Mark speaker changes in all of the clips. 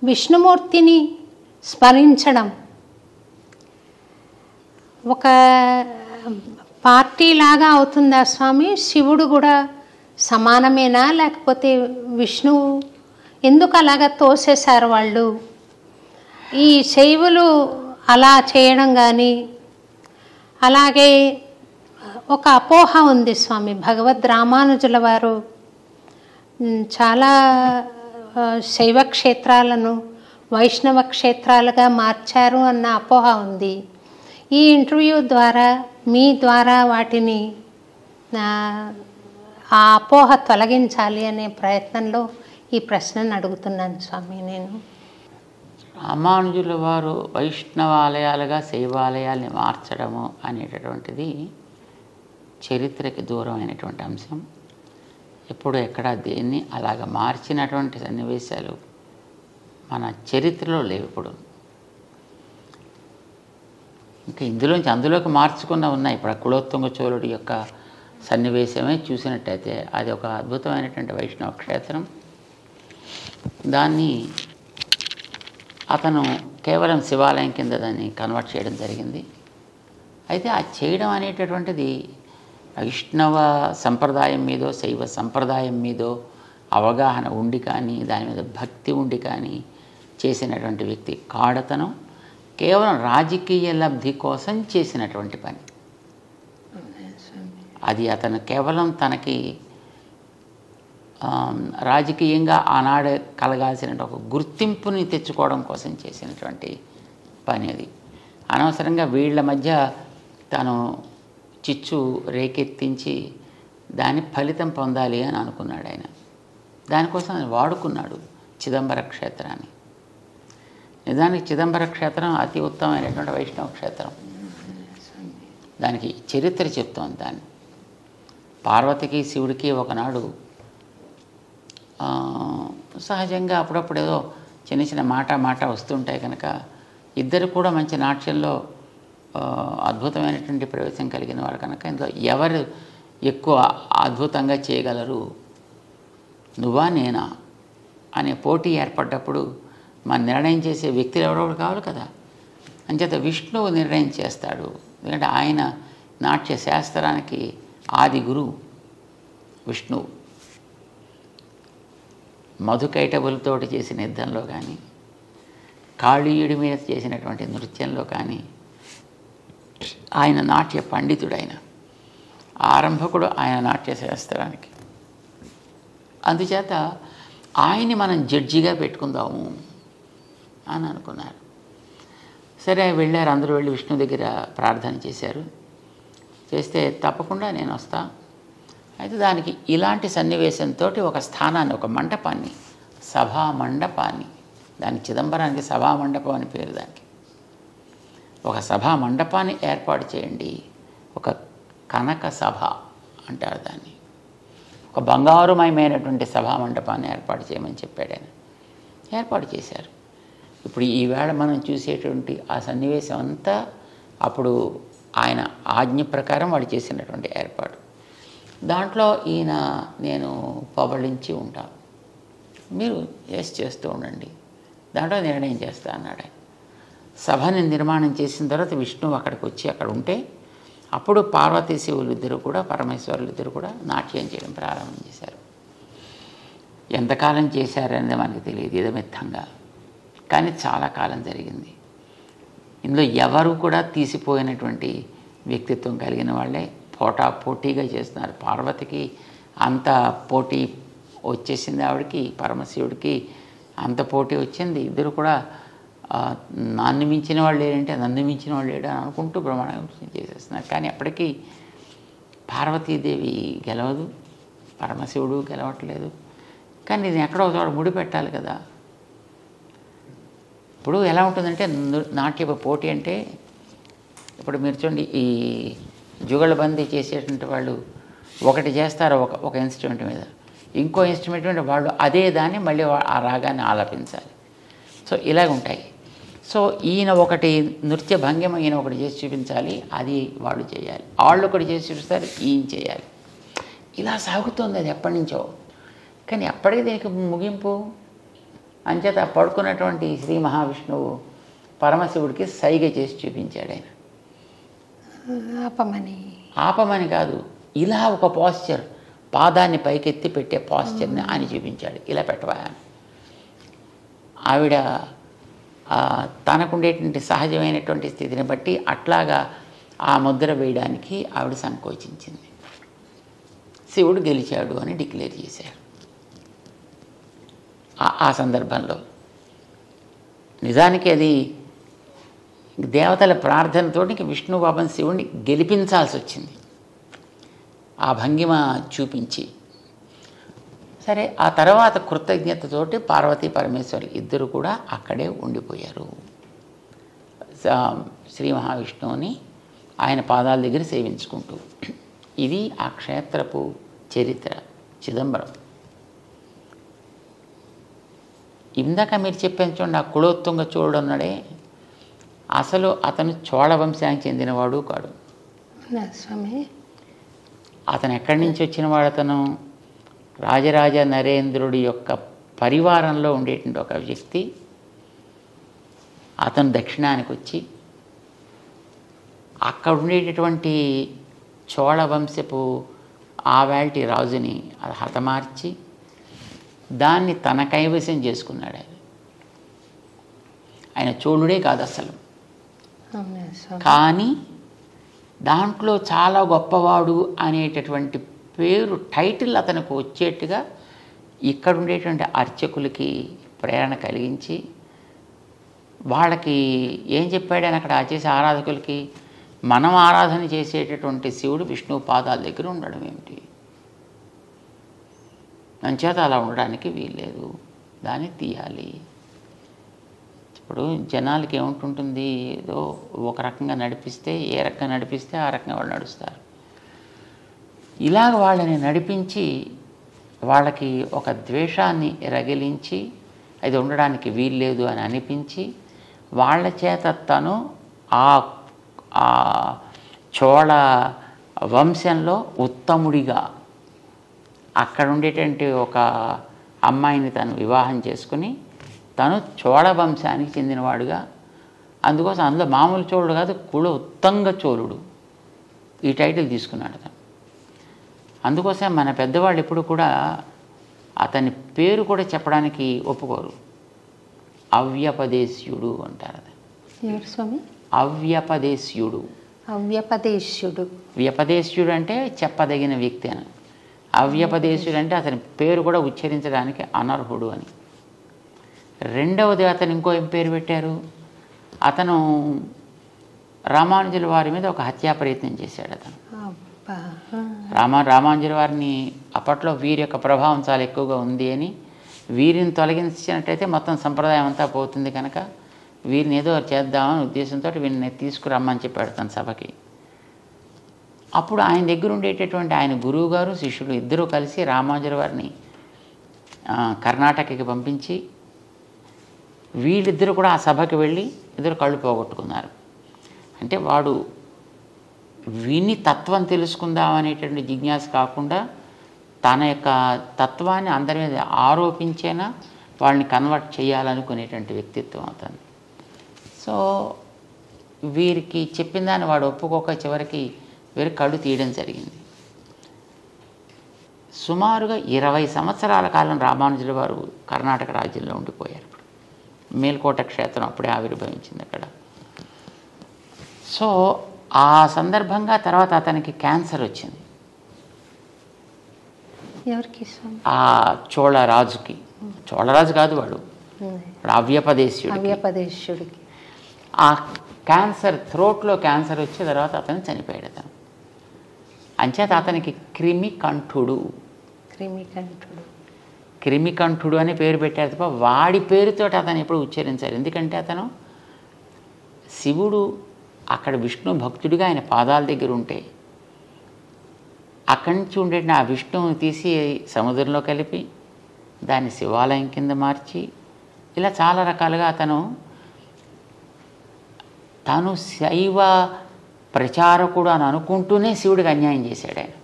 Speaker 1: విష్ణుమూర్తిని స్మరించడం ఒక పార్టీ లాగా అవుతుందా స్వామి శివుడు కూడా సమానమేనా లేకపోతే విష్ణువు ఎందుకు అలాగా తోసేశారు వాళ్ళు ఈ శైవులు అలా చేయడం కానీ అలాగే ఒక అపోహ ఉంది స్వామి భగవద్ రామానుజుల వారు ఉమ్, చాలా ఆ, శైవ క్షేత్రాలను వైష్ణవ క్షేత్రాలుగా మార్చారు అన్న అపోహ ఉంది ఈ ఇంటర్వ్యూ ద్వారా మీ ద్వారా వాటిని ఆ, ఆ అపోహ తొలగించాలి అనే ప్రయత్నంలో ఈ ప్రశ్నను అడుగుతున్నాను స్వామి నేను
Speaker 2: రామానుజుల వారు వైష్ణవాలయాలుగా శైవాలయాల్ని మార్చడము అనేటటువంటిది చరిత్రకి దూరమైనటువంటి అంశం ఎప్పుడు ఎక్కడ దేన్ని అలాగ మార్చినటువంటి సన్నివేశాలు మన చరిత్రలో లేవు ఇప్పుడు ఇంకా ఇందులోంచి అందులోకి మార్చుకున్న ఉన్నాయి ఇప్పుడు ఆ కులోత్తుంగ చోళుడి యొక్క సన్నివేశమే చూసినట్టయితే అది ఒక అద్భుతమైనటువంటి వైష్ణవ క్షేత్రం దాన్ని అతను కేవలం శివాలయం కింద దాన్ని కన్వర్ట్ చేయడం జరిగింది అయితే ఆ చేయడం అనేటటువంటిది వైష్ణవ సంప్రదాయం మీదో శైవ సంప్రదాయం మీదో అవగాహన ఉండి కానీ దాని మీద భక్తి ఉండి కానీ చేసినటువంటి వ్యక్తి కాడతను కేవలం రాజకీయ లబ్ధి కోసం చేసినటువంటి పని అది అతను కేవలం తనకి ఆ, రాజకీయంగా ఆనాడు కలగాల్సిన ఒక గుర్తింపుని తెచ్చుకోవడం కోసం చేసినటువంటి పని అది అనవసరంగా వీళ్ళ మధ్య తను చిచ్చు రేకెత్తించి దాని ఫలితం పొందాలి అని అనుకున్నాడు ఆయన దానికోసం ఆయన వాడుకున్నాడు చిదంబర క్షేత్రాన్ని నిజానికి చిదంబర క్షేత్రం అతి ఉత్తమమైనటువంటి వైష్ణవ క్షేత్రం దానికి చరిత్ర చెప్తోంది దాన్ని పార్వతికి శివుడికి ఒకనాడు ఆ, సహజంగా అప్పుడప్పుడు ఏదో చిన్న చిన్న మాట మాట వస్తుంటాయి కనుక ఇద్దరు కూడా మంచి నాట్యంలో ఆ, అద్భుతమైనటువంటి ప్రవేశం కలిగిన వారు కనుక ఇందులో ఎవరు ఎక్కువ అద్భుతంగా చేయగలరు నువ్వా నేనా అనే పోటీ ఏర్పడ్డప్పుడు మన నిర్ణయం చేసే వ్యక్తులు ఎవరో ఒకరు కావాలి కదా అంచేత విష్ణువు నిర్ణయం చేస్తాడు ఎందుకంటే ఆయన నాట్య శాస్త్రానికి ఆది గురువు విష్ణువు మధుకైటబులతోటి చేసిన యుద్ధంలో కానీ కాళీయుడి మీద చేసినటువంటి నృత్యంలో కానీ ఆయన నాట్య పండితుడైన ఆరంభకుడు ఆయన నాట్య శాస్త్రానికి అందుచేత ఆయన్ని మనం జడ్జిగా పెట్టుకుందాము అని అనుకున్నారు సరే వెళ్ళారు అందరూ వెళ్ళి విష్ణు దగ్గర ప్రార్థన చేశారు చేస్తే తప్పకుండా నేను వస్తా అయితే దానికి ఇలాంటి సన్నివేశంతో ఒక స్థానాన్ని ఒక మండపాన్ని సభా మండపాన్ని దానికి చిదంబరానికి సభా మండపం అని పేరు దానికి ఒక సభా మండపాన్ని ఏర్పాటు చేయండి ఒక కనక సభ అంటారు దాన్ని ఒక బంగారుమయమైనటువంటి సభా మండపాన్ని ఏర్పాటు చేయమని చెప్పాడు ఆయన ఏర్పాటు చేశారు ఇప్పుడు ఈవేళ మనం చూసేటువంటి ఆ సన్నివేశం అంతా అప్పుడు ఆయన ఆజ్ఞ ప్రకారం వాడు చేసినటువంటి ఏర్పాటు దాంట్లో ఈయన నేను పబళించి ఉంటాను మీరు ఎస్ చేస్తూ ఉండండి దాంట్లో నిర్ణయం చేస్తా అన్నాడు ఆయన సభని నిర్మాణం చేసిన తర్వాత విష్ణువు అక్కడికి వచ్చి అక్కడ ఉంటే అప్పుడు పార్వతీ శివులు ఇద్దరు కూడా పరమేశ్వరులు ఇద్దరు కూడా నాట్యం చేయడం ప్రారంభం చేశారు ఎంతకాలం చేశారనేది మనకు తెలియదు ఇదమిత్తంగా కానీ చాలా కాలం జరిగింది ఇందులో ఎవరు కూడా తీసిపోయినటువంటి వ్యక్తిత్వం కలిగిన వాళ్ళే పోటా పోటీగా చేస్తున్నారు పార్వతికి అంత పోటీ వచ్చేసింది ఆవిడకి పరమశివుడికి అంత పోటీ వచ్చింది ఇద్దరు కూడా ఆ, నన్ను మించిన వాళ్ళు లేరంటే నన్ను మించిన వాళ్ళు లేడు అని అనుకుంటూ బ్రహ్మాండం చేసేస్తున్నారు కానీ అప్పటికీ పార్వతీదేవి గెలవదు పరమశివుడు గెలవట్లేదు కానీ ఇది ఎక్కడో ఒక చోట ముడి పెట్టాలి కదా ఇప్పుడు ఎలా ఉంటుందంటే ను- నాట్య పోటీ అంటే ఇప్పుడు మీరు చూడండి ఈ జుగళబందీ చేసేటువంటి వాళ్ళు ఒకటి చేస్తారు ఒక ఒక ఇన్స్ట్రుమెంట్ మీద ఇంకో ఇన్స్ట్రుమెంట్ మీద వాళ్ళు అదే దాన్ని మళ్ళీ వా- ఆ రాగాన్ని ఆలపించాలి సో ఇలాగ ఉంటాయి సో ఈయన ఒకటి నృత్య భంగిమ ఈయన ఒకటి చేసి చూపించాలి అది వాళ్ళు చేయాలి వాళ్ళు ఒకటి చేసి చూపిస్తారు ఈయన చేయాలి ఇలా సాగుతుంది అది ఎప్పటి నుంచో కానీ ఎప్పటికీ దీనికి ముగింపు అంచేత పడుకున్నటువంటి శ్రీ మహావిష్ణువు పరమశివుడికి సైగ చేసి చూపించాడు ఆయన
Speaker 1: ఆపమని
Speaker 2: ఆపమని కాదు ఇలా ఒక పాస్చర్ పాదాన్ని పైకెత్తి పెట్టే పాస్చర్ని ఆయన చూపించాడు ఇలా పెట్టవా అని. ఆవిడ ఆ, తనకుండేటువంటి సహజమైనటువంటి స్థితిని బట్టి అట్లాగా ఆ ముద్ర వేయడానికి ఆవిడ సంకోచించింది శివుడు గెలిచాడు అని డిక్లేర్ చేశాడు ఆ- ఆ సందర్భంలో నిజానికి అది దేవతల ప్రార్థనతోటి విష్ణు బాబన్ శివుడిని గెలిపించాల్సి వచ్చింది ఆ భంగిమ చూపించి సరే ఆ తర్వాత కృతజ్ఞతతోటి పార్వతీ పరమేశ్వరి ఇద్దరు కూడా అక్కడే ఉండిపోయారు స- శ్రీ మహావిష్ణువుని ఆయన పాదాల దగ్గర సేవించుకుంటూ ఇది ఆ క్షేత్రపు చరిత్ర చిదంబరం ఇందాక మీరు చెప్పాను చూడండి ఆ కులోత్తుంగ చోళుడు ఉన్నాడే అసలు అతను చోళ వంశానికి చెందినవాడు కాడు
Speaker 1: అవునా స్వామి
Speaker 2: అతను ఎక్కడి నుంచి వచ్చినవాడు అతను రాజరాజ నరేంద్రుడి యొక్క పరివారంలో ఉండేటువంటి ఒక వ్యక్తి అతను దక్షిణానికి వచ్చి అక్కడ ఉండేటటువంటి చోళ వంశపు ఆవాల్టి రాజుని అది హతమార్చి దాన్ని తన కైవసం చేసుకున్నాడు ఆయన ఆయన చోళుడే కాదు అసలు
Speaker 1: అవునా స్వామి
Speaker 2: కానీ దాంట్లో చాలా గొప్పవాడు అనేటటువంటి పేరు టైటిల్ అతనికి వచ్చేట్టుగా ఇక్కడ ఉండేటువంటి అర్చకులకి ప్రేరణ కలిగించి వాళ్ళకి ఏం చెప్పాడు ఆయన అక్కడ చేసే ఆరాధకులకి మనం ఆరాధన చేసేటటువంటి శివుడు విష్ణు పాదాల దగ్గర ఉండడం ఏమిటి అంచేత అలా ఉండడానికి వీల్లేదు దాన్ని తీయాలి ఇప్పుడు జనాలకి ఏముంటుంటుంది ఏదో ఒక రకంగా నడిపిస్తే ఏ రకంగా నడిపిస్తే ఆ రకంగా వాళ్ళు నడుస్తారు ఇలాగ వాళ్ళని నడిపించి వాళ్ళకి ఒక ద్వేషాన్ని రగిలించి అది ఉండడానికి వీల్లేదు అని అనిపించి వాళ్ళ చేత తను ఆ ఆ చోళ వంశంలో ఉత్తముడిగా అక్కడ ఉండేటువంటి ఒక అమ్మాయిని తను వివాహం చేసుకుని తను చోళ వంశానికి చెందినవాడుగా అందుకోసం అందులో మామూలు చోళుడు కాదు కుల ఉత్తంగ చోళుడు ఈ టైటిల్ తీసుకున్నాడు అతను అందుకోసం మన పెద్దవాళ్ళు ఎప్పుడు కూడా అతని పేరు కూడా చెప్పడానికి ఒప్పుకోరు అవ్యపదేశ్యుడు అంటారు అతను
Speaker 1: ఎవరు స్వామి
Speaker 2: అవ్యపదేశ్యుడు
Speaker 1: అవ్యపదేశ్యుడు
Speaker 2: వ్యపదేశ్యుడు అంటే చెప్పదగిన వ్యక్తి అని అవ్యపదేశుడు అంటే అతని పేరు కూడా ఉచ్చరించడానికి అనర్హుడు అని రెండవది అతను ఇంకో ఏం పేరు పెట్టారు అతను రామానుజుల వారి మీద ఒక హత్యా ప్రయత్నం చేశాడు అతను
Speaker 1: అబ్బా
Speaker 2: రామ రామానుజుల వారిని అప్పట్లో వీరి యొక్క ప్రభావం చాలా ఎక్కువగా ఉంది అని వీరిని తొలగించినట్టయితే మొత్తం సంప్రదాయం అంతా పోతుంది కనుక వీరిని ఏదో చేద్దామని ఉద్దేశంతో వీరిని తీసుకురమ్మని చెప్పాడు తన సభకి అప్పుడు ఆయన దగ్గర ఉండేటటువంటి ఆయన గురువు గారు శిష్యుడు ఇద్దరూ కలిసి రామానుజుల వారిని ఆ, కర్ణాటకకి పంపించి వీళ్ళిద్దరూ కూడా ఆ సభకి వెళ్ళి ఇద్దరు కళ్ళు పోగొట్టుకున్నారు అంటే వాడు విని తత్వం తెలుసుకుందాం అనేటువంటి జిజ్ఞాస కాకుండా తన యొక్క తత్వాన్ని అందరి మీద ఆరోపించేనా వాళ్ళని కన్వర్ట్ చేయాలనుకునేటువంటి వ్యక్తిత్వం అతను సో వీరికి చెప్పిన దాన్ని వాడు ఒప్పుకోక చివరికి వీరి కళ్ళు తీయడం జరిగింది సుమారుగా ఇరవై సంవత్సరాల కాలం రామానుజుల వారు కర్ణాటక రాజ్యంలో ఉండిపోయారు మేల్కోట క్షేత్రం అప్పుడే ఆవిర్భవించింది అక్కడ సో ఆ సందర్భంగా తర్వాత అతనికి క్యాన్సర్ వచ్చింది
Speaker 1: ఎవరికి స్వామి
Speaker 2: ఆ చోళ రాజుకి చోళరాజు కాదు వాడు వాడు అవ్యపదేశ్యుడు
Speaker 1: అవ్యపదేశ్యుడికి
Speaker 2: ఆ క్యాన్సర్ థ్రోట్లో క్యాన్సర్ వచ్చే తర్వాత అతను చనిపోయాడు అతను అంచేత అతనికి క్రిమి కంఠుడు
Speaker 1: క్రిమికంఠుడు
Speaker 2: క్రిమికంఠుడు అని పేరు పెట్టారు తప్ప వాడి పేరుతో అతను ఎప్పుడు ఉచ్చరించారు ఎందుకంటే అతను శివుడు అక్కడ విష్ణు భక్తుడిగా ఆయన పాదాల దగ్గర ఉంటే అక్కడి నుంచి ఉండే ఆ విష్ణువుని తీసి సముద్రంలో కలిపి దాన్ని శివాలయం కింద మార్చి ఇలా చాలా రకాలుగా అతను తను శైవ ప్రచారకుడు అని అనుకుంటూనే శివుడికి అన్యాయం చేశాడు ఆయన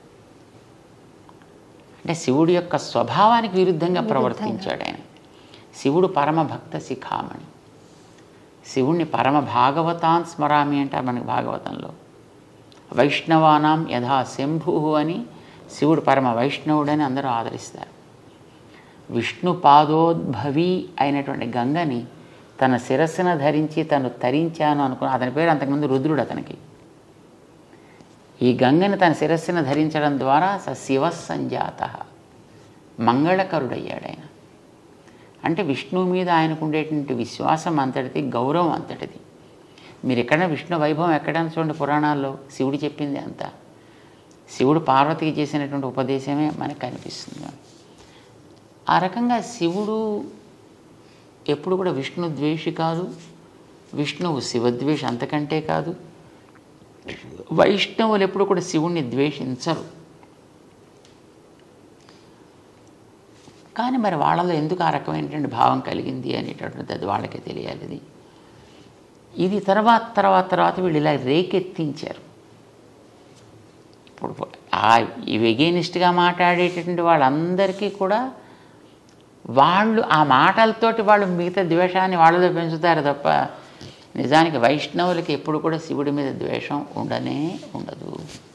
Speaker 2: అంటే శివుడి యొక్క స్వభావానికి విరుద్ధంగా ప్రవర్తించాడు ఆయన శివుడు పరమభక్త శిఖామణి శివుణ్ణి పరమ భాగవతాన్ స్మరామి అంటారు మనకి భాగవతంలో వైష్ణవానాం యథా శంభు అని శివుడు పరమ వైష్ణవుడని అందరూ ఆదరిస్తారు విష్ణు పాదోద్భవి అయినటువంటి గంగని తన శిరస్సున ధరించి తను తరించాను అనుకున్న అతని పేరు అంతకుముందు రుద్రుడు అతనికి ఈ గంగని తన శిరస్సున ధరించడం ద్వారా స శివ సంజాత మంగళకరుడయ్యాడు ఆయన అంటే విష్ణువు మీద ఆయనకు ఉండేటువంటి విశ్వాసం అంతటిది గౌరవం అంతటిది మీరు ఎక్కడ విష్ణు వైభవం ఎక్కడైనా చూడండి పురాణాల్లో శివుడు చెప్పింది అంతా శివుడు పార్వతికి చేసినటువంటి ఉపదేశమే మనకు కనిపిస్తుంది ఆ రకంగా శివుడు ఎప్పుడు కూడా విష్ణు ద్వేషి కాదు విష్ణువు శివద్వేషి అంతకంటే కాదు వైష్ణవులు ఎప్పుడు కూడా శివుణ్ణి ద్వేషించరు కానీ మరి వాళ్ళలో ఎందుకు ఆ రకమైనటువంటి భావం కలిగింది అనేటటువంటిది అది వాళ్ళకే తెలియాలి ఇది ఇది తర్వాత తర్వాత తర్వాత వీళ్ళు ఇలా రేకెత్తించారు ఇప్పుడు ఆ వెగేనిస్ట్గా మాట్లాడేటటువంటి వాళ్ళందరికీ కూడా వాళ్ళు ఆ మాటలతోటి వాళ్ళు మిగతా ద్వేషాన్ని వాళ్ళలో పెంచుతారు తప్ప నిజానికి వైష్ణవులకి ఎప్పుడు కూడా శివుడి మీద ద్వేషం ఉండనే ఉండదు